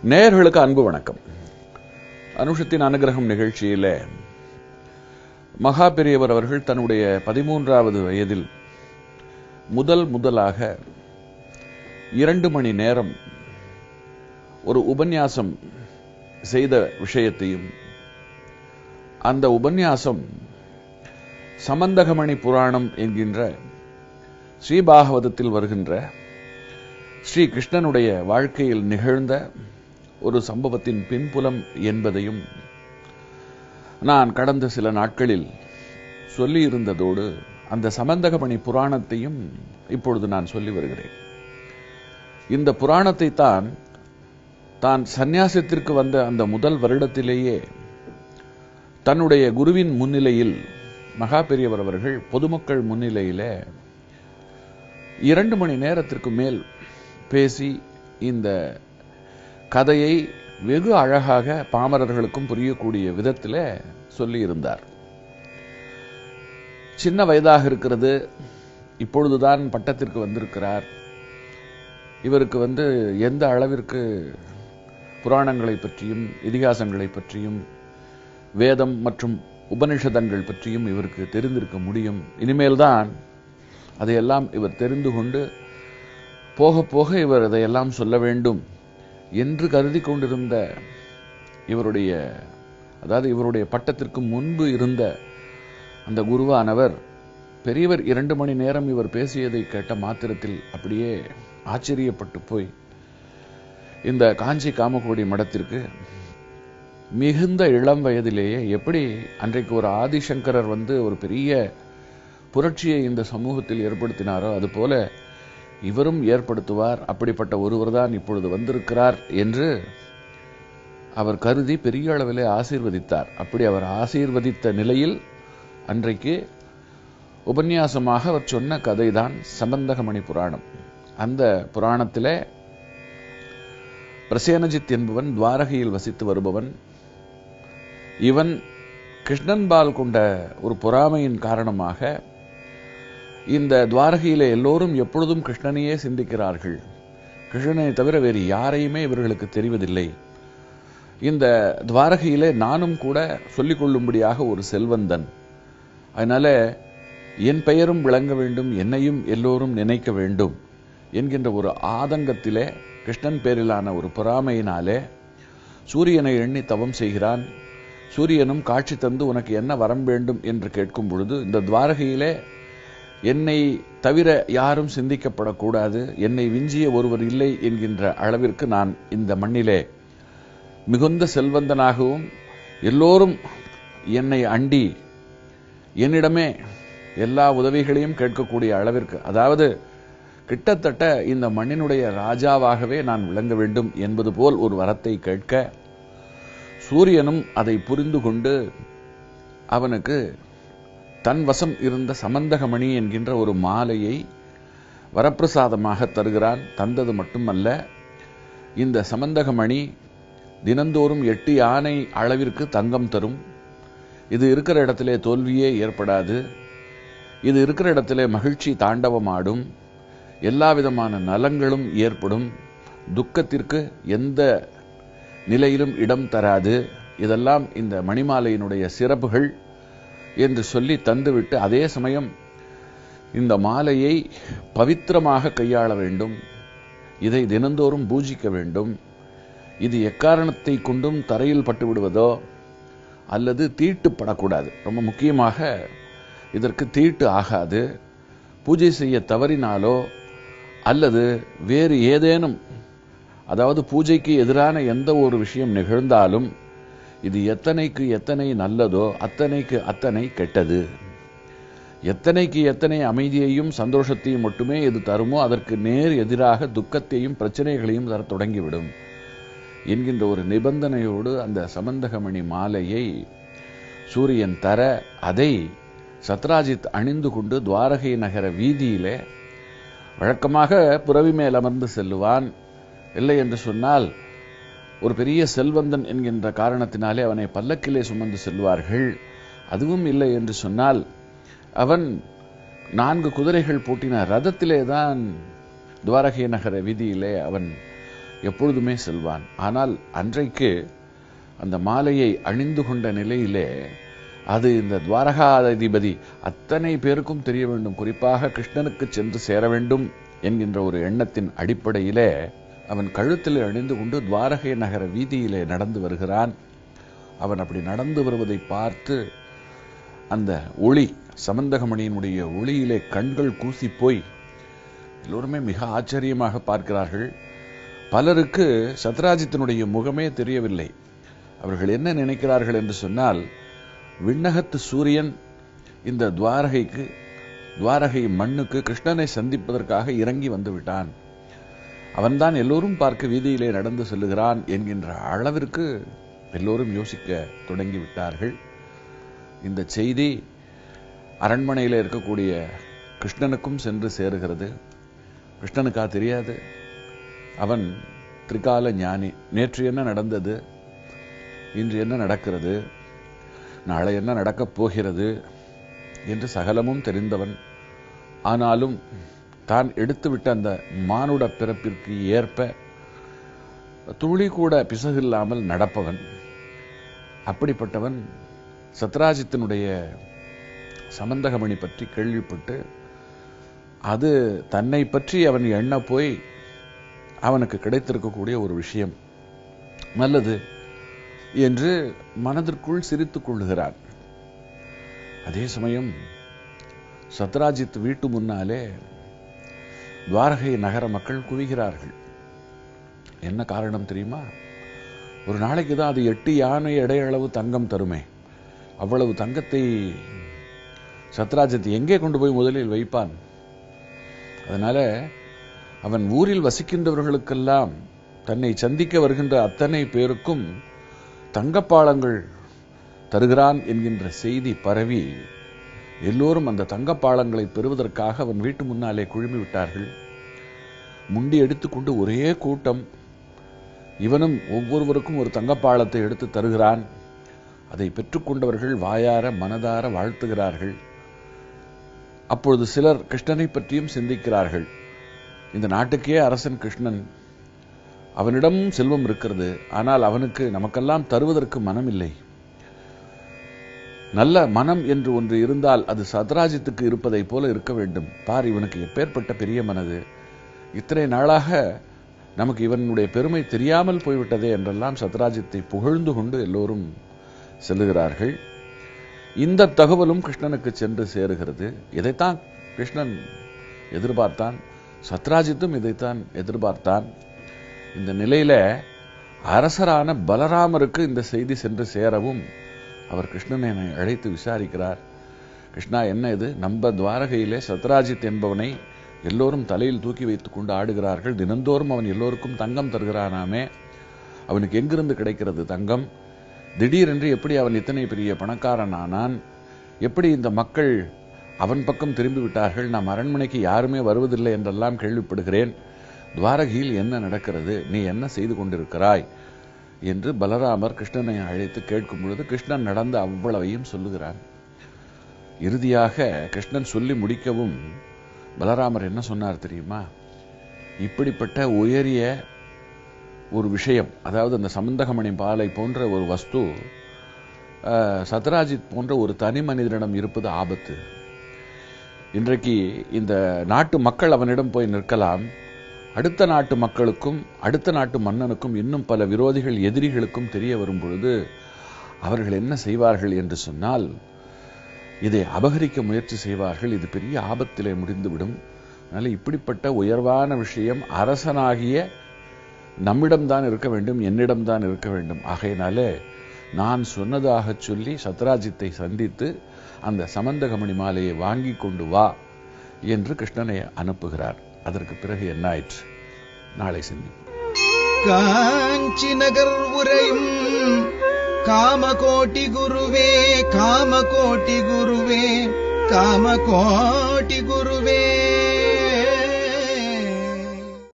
நேயர்களுக்கு அன்பு வணக்கம் அனுஷத்தின் அனுகிரகம் நிகழ்ச்சியில மகா பெரியவர் அவர்கள் தன்னுடைய பதிமூன்றாவது வயதில் முதல் முதலாக இரண்டு மணி நேரம் ஒரு உபன்யாசம் செய்த விஷயத்தையும் அந்த உபன்யாசம் சமந்தகமணி புராணம் என்கின்ற ஸ்ரீபாகவதத்தில் வருகின்ற ஸ்ரீ கிருஷ்ணனுடைய வாழ்க்கையில் நிகழ்ந்த ஒரு சம்பவத்தின் பின்புலம் என்பதையும் நான் கடந்த சில நாட்களில் சொல்லியிருந்ததோடு அந்த சமந்தகமணி புராணத்தையும் இப்பொழுது நான் சொல்லி வருகிறேன் இந்த புராணத்தை தான் தான் சந்நியாசத்திற்கு வந்த அந்த முதல் வருடத்திலேயே தன்னுடைய குருவின் முன்னிலையில் மகா பெரியவர் அவர்கள் பொதுமக்கள் முன்னிலையில இரண்டு மணி நேரத்திற்கு மேல் பேசி இந்த கதையை வெகு அழகாக பாமரர்களுக்கும் புரியக்கூடிய விதத்தில் சொல்லியிருந்தார் சின்ன வயதாக இருக்கிறது இப்பொழுதுதான் பட்டத்திற்கு வந்திருக்கிறார் இவருக்கு வந்து எந்த அளவிற்கு புராணங்களை பற்றியும் இதிகாசங்களை பற்றியும் வேதம் மற்றும் உபனிஷதங்கள் பற்றியும் இவருக்கு தெரிந்திருக்க முடியும் இனிமேல்தான் அதையெல்லாம் இவர் தெரிந்து கொண்டு போக போக இவர் அதையெல்லாம் சொல்ல வேண்டும் என்று கருதி கொண்டிருந்த இவருடைய அதாவது இவருடைய பட்டத்திற்கு முன்பு இருந்த அந்த குருவானவர் பெரியவர் இரண்டு மணி நேரம் இவர் பேசியதை கேட்ட மாத்திரத்தில் அப்படியே ஆச்சரியப்பட்டு போய் இந்த காஞ்சி காமகோடி மடத்திற்கு மிகுந்த இளம் வயதிலேயே எப்படி அன்றைக்கு ஒரு ஆதிசங்கரர் வந்து ஒரு பெரிய புரட்சியை இந்த சமூகத்தில் ஏற்படுத்தினாரோ அதுபோல இவரும் ஏற்படுத்துவார் அப்படிப்பட்ட ஒருவர் தான் இப்பொழுது வந்திருக்கிறார் என்று அவர் கருதி பெரிய அளவிலே ஆசீர்வதித்தார் அப்படி அவர் ஆசீர்வதித்த நிலையில் அன்றைக்கு உபன்யாசமாக அவர் சொன்ன கதைதான் சம்பந்தகமணி புராணம் அந்த புராணத்திலே பிரசேனஜித் என்பவன் துவாரகையில் வசித்து வருபவன் இவன் கிருஷ்ணன்பால் கொண்ட ஒரு பொறாமையின் காரணமாக இந்த துவாரகையில எல்லோரும் எப்பொழுதும் கிருஷ்ணனையே சிந்திக்கிறார்கள் கிருஷ்ணனை தவிர வேறு யாரையுமே இவர்களுக்கு தெரிவதில்லை இந்த துவாரகையிலே நானும் கூட சொல்லிக் கொள்ளும்படியாக ஒரு செல்வந்தன் அதனால என் பெயரும் விளங்க வேண்டும் என்னையும் எல்லோரும் நினைக்க வேண்டும் என்கின்ற ஒரு ஆதங்கத்திலே கிருஷ்ணன் பேரிலான ஒரு பொறாமையினாலே சூரியனை எண்ணி தவம் செய்கிறான் சூரியனும் காட்சி தந்து உனக்கு என்ன வரம் வேண்டும் என்று கேட்கும் பொழுது இந்த துவாரகையிலே என்னை தவிர யாரும் சிந்திக்கப்படக்கூடாது என்னை விஞ்சிய ஒருவர் இல்லை என்கின்ற அளவிற்கு நான் இந்த மண்ணிலே மிகுந்த செல்வந்தனாகவும் எல்லோரும் என்னை அண்டி என்னிடமே எல்லா உதவிகளையும் கேட்கக்கூடிய அளவிற்கு அதாவது கிட்டத்தட்ட இந்த மண்ணினுடைய ராஜாவாகவே நான் விளங்க வேண்டும் என்பது போல் ஒரு வரத்தை கேட்க சூரியனும் அதை புரிந்து கொண்டு அவனுக்கு தன் வசம் இருந்த சமந்தகமணி என்கின்ற ஒரு மாலையை வரப்பிரசாதமாக தருகிறான் தந்தது மட்டுமல்ல இந்த சமந்தகமணி தினந்தோறும் எட்டு யானை அளவிற்கு தங்கம் தரும் இது இருக்கிற இடத்திலே தோல்வியே ஏற்படாது இது இருக்கிற இடத்திலே மகிழ்ச்சி தாண்டவமாடும் எல்லா விதமான நலங்களும் ஏற்படும் துக்கத்திற்கு எந்த நிலையிலும் இடம் தராது இதெல்லாம் இந்த மணிமாலையினுடைய சிறப்புகள் என்று சொல்லி தந்துவிட்டு அதே சமயம் இந்த மாலையை பவித்திரமாக கையாள வேண்டும் இதை தினந்தோறும் பூஜிக்க வேண்டும் இது எக்காரணத்தை கொண்டும் தரையில் பட்டு விடுவதோ அல்லது தீட்டுப்படக்கூடாது ரொம்ப முக்கியமாக இதற்கு தீட்டு ஆகாது பூஜை செய்ய தவறினாலோ அல்லது வேறு ஏதேனும் அதாவது பூஜைக்கு எதிரான எந்த ஒரு விஷயம் நிகழ்ந்தாலும் இது எத்தனைக்கு எத்தனை நல்லதோ அத்தனைக்கு அத்தனை கெட்டது எத்தனைக்கு எத்தனை அமைதியையும் சந்தோஷத்தையும் மட்டுமே இது தருமோ அதற்கு நேர் எதிராக துக்கத்தையும் பிரச்சனைகளையும் தர தொடங்கிவிடும் என்கின்ற ஒரு நிபந்தனையோடு அந்த சமந்தகமணி மாலையை சூரியன் தர அதை சத்ராஜித் அணிந்து கொண்டு துவாரகை நகர வீதியிலே வழக்கமாக புறவி மேல் அமர்ந்து செல்லுவான் இல்லை என்று சொன்னால் ஒரு பெரிய செல்வந்தன் என்கின்ற காரணத்தினாலே அவனை பல்லக்கிலே சுமந்து செல்வார்கள் அதுவும் இல்லை என்று சொன்னால் அவன் நான்கு குதிரைகள் பூட்டின ரதத்திலே தான் துவாரகை நகர வீதியிலே அவன் எப்பொழுதுமே செல்வான் ஆனால் அன்றைக்கு அந்த மாலையை அணிந்து கொண்ட நிலையிலே அது இந்த துவாரகாதிபதி அத்தனை பேருக்கும் தெரிய வேண்டும் குறிப்பாக கிருஷ்ணனுக்கு சென்று சேர வேண்டும் என்கின்ற ஒரு எண்ணத்தின் அடிப்படையிலே அவன் கழுத்தில் அணிந்து கொண்டு துவாரகை நகர வீதியிலே நடந்து வருகிறான் அவன் அப்படி நடந்து வருவதை பார்த்து அந்த ஒளி சமந்தகமணியினுடைய ஒளியிலே கண்கள் கூசி போய் எல்லோருமே மிக ஆச்சரியமாக பார்க்கிறார்கள் பலருக்கு சத்ராஜித்தினுடைய முகமே தெரியவில்லை அவர்கள் என்ன நினைக்கிறார்கள் என்று சொன்னால் விண்ணகத்து சூரியன் இந்த துவாரகைக்கு துவாரகை மண்ணுக்கு கிருஷ்ணனை சந்திப்பதற்காக இறங்கி வந்து விட்டான் அவன்தான் எல்லோரும் பார்க்க வீதியிலே நடந்து செல்லுகிறான் என்கின்ற அளவிற்கு எல்லோரும் யோசிக்க தொடங்கி விட்டார்கள் இந்த செய்தி அரண்மனையில் இருக்கக்கூடிய கிருஷ்ணனுக்கும் சென்று சேருகிறது கிருஷ்ணனுக்கா தெரியாது அவன் திரிகால ஞானி நேற்று என்ன நடந்தது இன்று என்ன நடக்கிறது நாளை என்ன நடக்கப் போகிறது என்று சகலமும் தெரிந்தவன் ஆனாலும் தான் எடுத்துவிட்ட அந்த மானுட பிறப்பிற்கு ஏற்ப துளி கூட பிசகில்லாமல் நடப்பவன் அப்படிப்பட்டவன் சத்ராஜித்தினுடைய சமந்தகமணி பற்றி கேள்விப்பட்டு அது தன்னை பற்றி அவன் எண்ண போய் அவனுக்கு கிடைத்திருக்கக்கூடிய ஒரு விஷயம் நல்லது என்று மனதிற்குள் சிரித்துக் கொள்ளுகிறான் அதே சமயம் சத்ராஜித் வீட்டு முன்னாலே துவாரகை நகர மக்கள் குவிகிறார்கள் என்ன காரணம் தெரியுமா ஒரு நாளைக்கு தான் அது எட்டு யானை எடையளவு தங்கம் தருமே அவ்வளவு தங்கத்தை சத்ராஜித் எங்கே கொண்டு போய் முதலில் வைப்பான் அதனால அவன் ஊரில் வசிக்கின்றவர்களுக்கெல்லாம் தன்னை சந்திக்க வருகின்ற அத்தனை பேருக்கும் தங்கப்பாளங்கள் தருகிறான் என்கின்ற செய்தி பரவி எல்லோரும் அந்த தங்கப்பாளங்களை பெறுவதற்காக அவன் வீட்டு முன்னாலே குழுமி விட்டார்கள் முண்டி எடுத்துக்கொண்டு ஒரே கூட்டம் இவனும் ஒவ்வொருவருக்கும் ஒரு தங்கப்பாளத்தை எடுத்து தருகிறான் அதை பெற்றுக்கொண்டவர்கள் வாயார மனதார வாழ்த்துகிறார்கள் அப்பொழுது சிலர் கிருஷ்ணனை பற்றியும் சிந்திக்கிறார்கள் இந்த நாட்டுக்கே அரசன் கிருஷ்ணன் அவனிடம் செல்வம் இருக்கிறது ஆனால் அவனுக்கு நமக்கெல்லாம் தருவதற்கு மனம் இல்லை நல்ல மனம் என்று ஒன்று இருந்தால் அது சத்ராஜித்துக்கு இருப்பதை போல இருக்க வேண்டும் பார் இவனுக்கு எப்பேற்பட்ட பெரிய மனது இத்தனை நாளாக நமக்கு இவனுடைய பெருமை தெரியாமல் போய்விட்டதே என்றெல்லாம் சத்ராஜித்தை புகழ்ந்து கொண்டு எல்லோரும் செல்லுகிறார்கள் இந்த தகவலும் கிருஷ்ணனுக்கு சென்று சேருகிறது இதைத்தான் கிருஷ்ணன் எதிர்பார்த்தான் சத்ராஜித்தும் இதைத்தான் எதிர்பார்த்தான் இந்த நிலையில அரசரான பலராமருக்கு இந்த செய்தி சென்று சேரவும் அவர் கிருஷ்ணனை அழைத்து விசாரிக்கிறார் கிருஷ்ணா என்ன இது நம்ம துவாரகையிலே சத்ராஜித் என்பவனை எல்லோரும் தலையில் தூக்கி வைத்துக் கொண்டு ஆடுகிறார்கள் தினந்தோறும் அவன் எல்லோருக்கும் தங்கம் தருகிறானாமே அவனுக்கு எங்கிருந்து கிடைக்கிறது தங்கம் திடீரென்று எப்படி அவன் இத்தனை பெரிய பணக்காரன் ஆனான் எப்படி இந்த மக்கள் அவன் பக்கம் திரும்பி விட்டார்கள் நாம் அரண்மனைக்கு யாருமே வருவதில்லை என்றெல்லாம் கேள்விப்படுகிறேன் துவாரகையில் என்ன நடக்கிறது நீ என்ன செய்து கொண்டிருக்கிறாய் என்று பலராமர் கிருஷ்ணனை அழைத்து கேட்கும் பொழுது கிருஷ்ணன் நடந்த அவ்வளவையும் சொல்லுகிறான் இறுதியாக கிருஷ்ணன் சொல்லி முடிக்கவும் பலராமர் என்ன சொன்னார் தெரியுமா இப்படிப்பட்ட உயரிய ஒரு விஷயம் அதாவது அந்த சமந்தகமணி பாலை போன்ற ஒரு வஸ்து சத்ராஜித் போன்ற ஒரு தனி மனிதனிடம் இருப்பது ஆபத்து இன்றைக்கு இந்த நாட்டு மக்கள் அவனிடம் போய் நிற்கலாம் அடுத்த நாட்டு மக்களுக்கும் அடுத்த நாட்டு மன்னனுக்கும் இன்னும் பல விரோதிகள் எதிரிகளுக்கும் தெரிய வரும் பொழுது அவர்கள் என்ன செய்வார்கள் என்று சொன்னால் இதை அபகரிக்க முயற்சி செய்வார்கள் இது பெரிய ஆபத்திலே முடிந்துவிடும் அதனால இப்படிப்பட்ட உயர்வான விஷயம் அரசனாகிய நம்மிடம்தான் இருக்க வேண்டும் என்னிடம்தான் இருக்க வேண்டும் ஆகையினாலே நான் சொன்னதாக சொல்லி சத்ராஜித்தை சந்தித்து அந்த சமந்தகமணி மாலையை வாங்கி கொண்டு வா என்று கிருஷ்ணனை அனுப்புகிறார் அதற்கு பிறகு என்ன ஆயிற்று நாளை சிந்திப்போம் காஞ்சி நகர் உரையும் காமகோட்டி குருவே காமகோட்டி குருவே காமகோட்டி குருவே